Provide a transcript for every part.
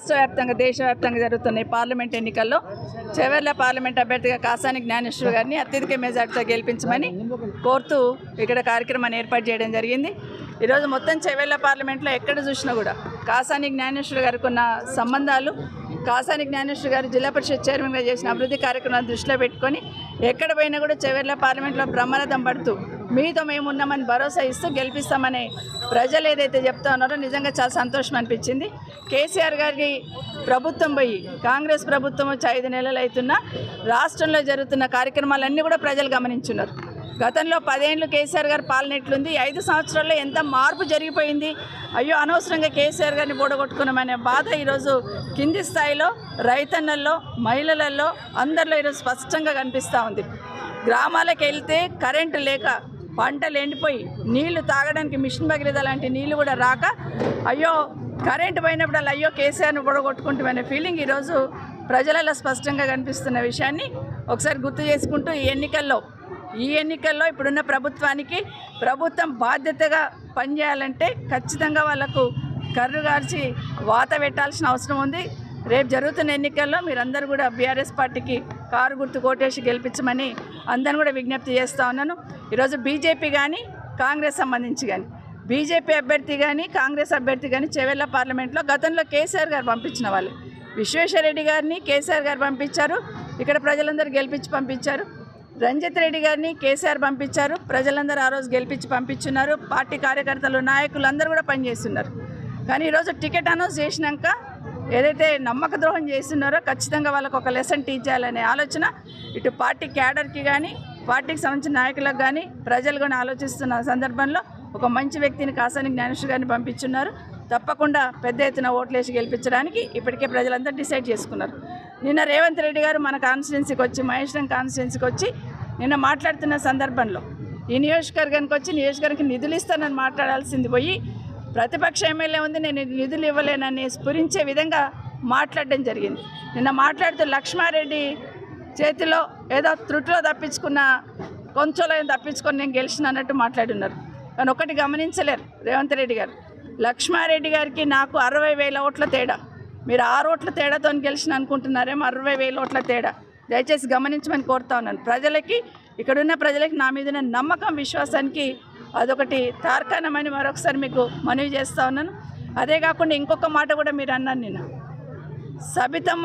రాష్ట్ర వ్యాప్తంగా దేశవ్యాప్తంగా జరుగుతున్న ఈ పార్లమెంట్ ఎన్నికల్లో చెవర్ల పార్లమెంట్ అభ్యర్థిగా కాసాని జ్ఞానేశ్వర్ గారిని అత్యధిక మెజార్టీతో గెలిపించమని కోరుతూ ఇక్కడ కార్యక్రమాన్ని ఏర్పాటు చేయడం జరిగింది ఈరోజు మొత్తం చెవెళ్ళ పార్లమెంట్లో ఎక్కడ చూసినా కూడా కాసాని జ్ఞానేశ్వర్ గారికి ఉన్న సంబంధాలు కాసాని జ్ఞానేశ్వర్ గారు జిల్లా పరిషత్ చైర్మన్గా చేసిన అభివృద్ధి కార్యక్రమాలను దృష్టిలో పెట్టుకొని ఎక్కడ పోయినా కూడా చెవెళ్ళ పార్లమెంట్లో బ్రహ్మరథం పడుతూ మీతో మేము ఉన్నామని భరోసా ఇస్తూ గెలిపిస్తామని ప్రజలు ఏదైతే చెప్తా ఉన్నారో నిజంగా చాలా సంతోషం అనిపించింది కేసీఆర్ గారికి ప్రభుత్వం పోయి కాంగ్రెస్ ప్రభుత్వం వచ్చి ఐదు నెలలు అవుతున్నా రాష్ట్రంలో జరుగుతున్న కార్యక్రమాలన్నీ కూడా ప్రజలు గమనించున్నారు గతంలో పదేళ్ళు కేసీఆర్ గారి పాలన ఎట్లుంది ఈ ఐదు సంవత్సరాల్లో ఎంత మార్పు జరిగిపోయింది అయ్యో అనవసరంగా కేసీఆర్ గారిని బోడగొట్టుకున్నామనే బాధ ఈరోజు కింది స్థాయిలో రైతన్నల్లో మహిళలలో అందరిలో ఈరోజు స్పష్టంగా కనిపిస్తూ ఉంది గ్రామాలకు వెళ్తే కరెంటు లేక పంటలు ఎండిపోయి నీళ్లు తాగడానికి మిషన్ భగీరథ లాంటి నీళ్లు కూడా రాక అయ్యో కరెంటు పోయినప్పుడల్లా అయ్యో కేసీఆర్ని బొడగొట్టుకుంటామనే ఫీలింగ్ ఈరోజు ప్రజలలో స్పష్టంగా కనిపిస్తున్న విషయాన్ని ఒకసారి గుర్తు చేసుకుంటూ ఈ ఎన్నికల్లో ఈ ఎన్నికల్లో ఇప్పుడున్న ప్రభుత్వానికి ప్రభుత్వం బాధ్యతగా పనిచేయాలంటే ఖచ్చితంగా వాళ్ళకు కర్రు గార్చి వాత పెట్టాల్సిన అవసరం ఉంది రేపు జరుగుతున్న ఎన్నికల్లో మీరందరూ కూడా బీఆర్ఎస్ పార్టీకి కారు గుర్తు కోటేసి గెలిపించమని అందరిని కూడా విజ్ఞప్తి చేస్తూ ఉన్నాను ఈరోజు బీజేపీ కానీ కాంగ్రెస్ సంబంధించి కానీ బీజేపీ అభ్యర్థి కానీ కాంగ్రెస్ అభ్యర్థి కానీ చెవెళ్ళ పార్లమెంట్లో గతంలో కేసీఆర్ గారు పంపించిన వాళ్ళు విశ్వేశ్వరరెడ్డి గారిని కేసీఆర్ గారు పంపించారు ఇక్కడ ప్రజలందరూ గెలిపించి పంపించారు రంజిత్ రెడ్డి గారిని కేసీఆర్ పంపించారు ప్రజలందరూ ఆ రోజు గెలిపించి పంపించున్నారు పార్టీ కార్యకర్తలు నాయకులు అందరూ కూడా పనిచేస్తున్నారు కానీ ఈరోజు టికెట్ అనౌన్స్ చేసినాక ఏదైతే నమ్మక ద్రోహం చేస్తున్నారో ఖచ్చితంగా వాళ్ళకు ఒక లెసన్ టీచ్ చేయాలనే ఆలోచన ఇటు పార్టీ క్యాడర్కి కానీ పార్టీకి సంబంధించిన నాయకులకు కానీ ప్రజలు కూడా ఆలోచిస్తున్న సందర్భంలో ఒక మంచి వ్యక్తిని కాసాని జ్ఞానేశ్వర్ గారిని పంపించున్నారు తప్పకుండా పెద్ద ఎత్తున ఓట్లేసి గెలిపించడానికి ఇప్పటికే ప్రజలంతా డిసైడ్ చేసుకున్నారు నిన్న రేవంత్ రెడ్డి గారు మన కాన్స్టిట్యున్సీకి వచ్చి మహేశ్వరం కాన్స్టిట్యున్సీకి వచ్చి నిన్న మాట్లాడుతున్న సందర్భంలో ఈ నియోజకవర్గానికి వచ్చి నియోజకవర్గానికి నిధులు ఇస్తానని మాట్లాడాల్సింది పోయి ప్రతిపక్ష ఎమ్మెల్యే ఉంది నేను నిధులు ఇవ్వలేనని స్ఫురించే విధంగా మాట్లాడడం జరిగింది నిన్న మాట్లాడుతూ లక్ష్మారెడ్డి చేతిలో ఏదో త్రుటిలో తప్పించుకున్న కొంచెంలో తప్పించుకొని నేను గెలిచిన అన్నట్టు మాట్లాడున్నారు కానీ ఒకటి గమనించలేరు రేవంత్ రెడ్డి గారు లక్ష్మారెడ్డి గారికి నాకు అరవై వేల ఓట్ల తేడా మీరు ఆరు ఓట్ల తేడాతో గెలిచిన అనుకుంటున్నారేమో అరవై వేల ఓట్ల తేడా దయచేసి గమనించమని కోరుతా ఉన్నాను ప్రజలకి ఇక్కడున్న ప్రజలకి నా మీద ఉన్న నమ్మకం విశ్వాసానికి అదొకటి తార్కాణమని మరొకసారి మీకు మనవి చేస్తూ ఉన్నాను అదే కాకుండా ఇంకొక మాట కూడా మీరు అన్నాను నిన్న సబితమ్మ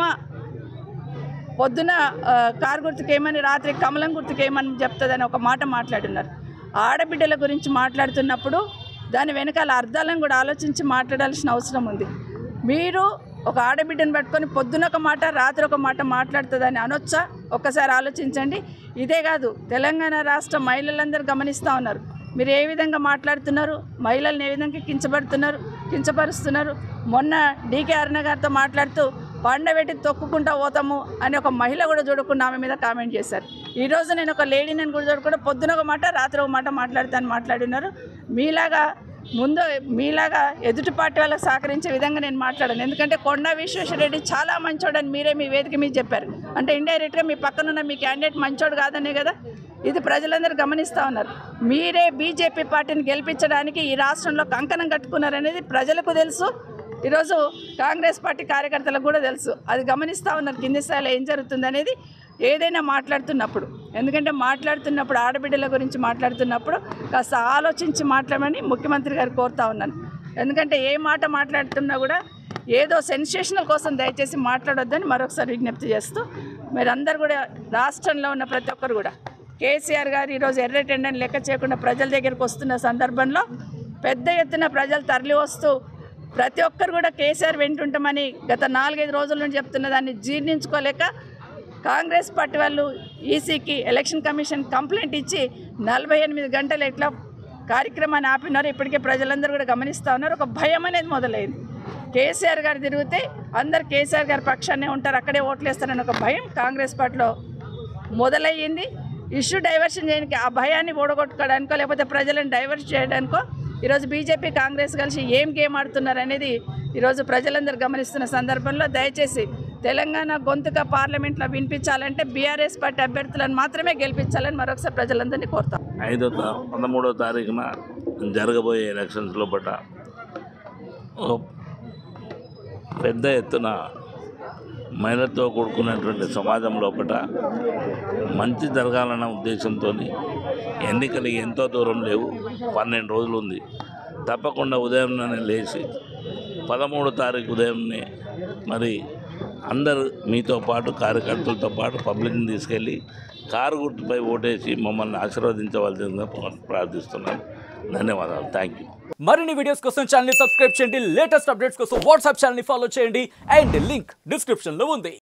పొద్దున ఆ, కారు గుర్తుకు ఏమని రాత్రి కమలం గుర్తుకు ఏమని చెప్తుందని ఒక మాట మాట్లాడున్నారు ఆడబిడ్డల గురించి మాట్లాడుతున్నప్పుడు దాని వెనకాల అర్థాలను కూడా ఆలోచించి మాట్లాడాల్సిన అవసరం ఉంది మీరు ఒక ఆడబిడ్డను పట్టుకొని పొద్దున ఒక మాట రాత్రి ఒక మాట మాట్లాడుతుందని అనొచ్చా ఒక్కసారి ఆలోచించండి ఇదే కాదు తెలంగాణ రాష్ట్ర మహిళలందరూ గమనిస్తూ ఉన్నారు మీరు ఏ విధంగా మాట్లాడుతున్నారు మహిళల్ని ఏ విధంగా కించబడుతున్నారు కించపరుస్తున్నారు మొన్న డీకే అరుణ గారితో మాట్లాడుతూ పండబెట్టి తొక్కుకుంటా పోతాము అని ఒక మహిళ కూడా చూడకుండా ఆమె మీద కామెంట్ చేశారు ఈరోజు నేను ఒక లేడీని కూడా చూడకుండా పొద్దున ఒక మాట రాత్రి ఒక మాట మాట్లాడుతాను మాట్లాడినారు మీలాగా ముందు మీలాగా ఎదుటి పార్టీ వాళ్ళకి సహకరించే విధంగా నేను మాట్లాడాను ఎందుకంటే కొండా విశ్వేశ్వరరెడ్డి చాలా మంచోడని మీరే మీ వేదిక మీద చెప్పారు అంటే ఇండైరెక్ట్గా మీ పక్కనున్న మీ క్యాండిడేట్ మంచోడు కాదనే కదా ఇది ప్రజలందరూ గమనిస్తూ ఉన్నారు మీరే బీజేపీ పార్టీని గెలిపించడానికి ఈ రాష్ట్రంలో కంకణం కట్టుకున్నారనేది ప్రజలకు తెలుసు ఈరోజు కాంగ్రెస్ పార్టీ కార్యకర్తలకు కూడా తెలుసు అది గమనిస్తూ ఉన్నారు కింది స్థాయిలో ఏం జరుగుతుంది అనేది ఏదైనా మాట్లాడుతున్నప్పుడు ఎందుకంటే మాట్లాడుతున్నప్పుడు ఆడబిడ్డల గురించి మాట్లాడుతున్నప్పుడు కాస్త ఆలోచించి మాట్లాడమని ముఖ్యమంత్రి గారు కోరుతా ఉన్నాను ఎందుకంటే ఏ మాట మాట్లాడుతున్నా కూడా ఏదో సెన్సేషనల్ కోసం దయచేసి మాట్లాడొద్దని మరొకసారి విజ్ఞప్తి చేస్తూ మీరందరూ కూడా రాష్ట్రంలో ఉన్న ప్రతి ఒక్కరు కూడా కేసీఆర్ గారు ఈరోజు ఎర్రటెండని లెక్క చేయకుండా ప్రజల దగ్గరికి వస్తున్న సందర్భంలో పెద్ద ఎత్తున ప్రజలు తరలి వస్తూ ప్రతి ఒక్కరు కూడా కేసీఆర్ వెంటుంటామని గత నాలుగైదు రోజుల నుండి చెప్తున్న దాన్ని జీర్ణించుకోలేక కాంగ్రెస్ పార్టీ వాళ్ళు ఈసీకి ఎలక్షన్ కమిషన్ కంప్లైంట్ ఇచ్చి నలభై ఎనిమిది గంటలు ఎట్లా కార్యక్రమాన్ని ఆపినారు ఇప్పటికే ప్రజలందరూ కూడా గమనిస్తూ ఉన్నారు ఒక భయం అనేది మొదలైంది కేసీఆర్ గారు తిరిగితే అందరు కేసీఆర్ గారి పక్షాన్నే ఉంటారు అక్కడే ఓట్లేస్తారని ఒక భయం కాంగ్రెస్ పార్టీలో మొదలయ్యింది ఇష్యూ డైవర్షన్ చేయడానికి ఆ భయాన్ని ఓడగొట్టుకోవడానికో లేకపోతే ప్రజలను డైవర్ట్ చేయడానికో ఈరోజు బీజేపీ కాంగ్రెస్ కలిసి ఏం గేమ్ ఆడుతున్నారు అనేది ఈరోజు ప్రజలందరూ గమనిస్తున్న సందర్భంలో దయచేసి తెలంగాణ గొంతుక పార్లమెంట్లో వినిపించాలంటే బీఆర్ఎస్ పార్టీ అభ్యర్థులను మాత్రమే గెలిపించాలని మరొకసారి ప్రజలందరినీ కోరుతాం ఐదో తా పదమూడో తారీఖున జరగబోయే ఎలక్షన్స్ లోపల ఒక పెద్ద ఎత్తున మహిళతో కూడుకున్నటువంటి సమాజం లోపల మంచి జరగాలన్న ఉద్దేశంతో ఎన్నికలు ఎంతో దూరం లేవు పన్నెండు రోజులు ఉంది తప్పకుండా ఉదయంలోనే లేచి పదమూడో తారీఖు ఉదయంనే మరి అందరు మీతో పాటు కార్యకర్తలతో పాటు పబ్లిక్ని తీసుకెళ్ళి కారు గుర్తుపై ఓటేసి మమ్మల్ని ఆశీర్వదించవలసిందిగా ప్రార్థిస్తున్నాను ధన్యవాదాలు థ్యాంక్ యూ మరిన్ని వీడియోస్ కోసం ఛానల్ సబ్స్క్రైబ్ చేయండి లేటెస్ట్ అప్డేట్స్ కోసం వాట్సాప్ ఛానల్ ఫాలో చేయండి అండ్ లింక్ డిస్క్రిప్షన్ లో ఉంది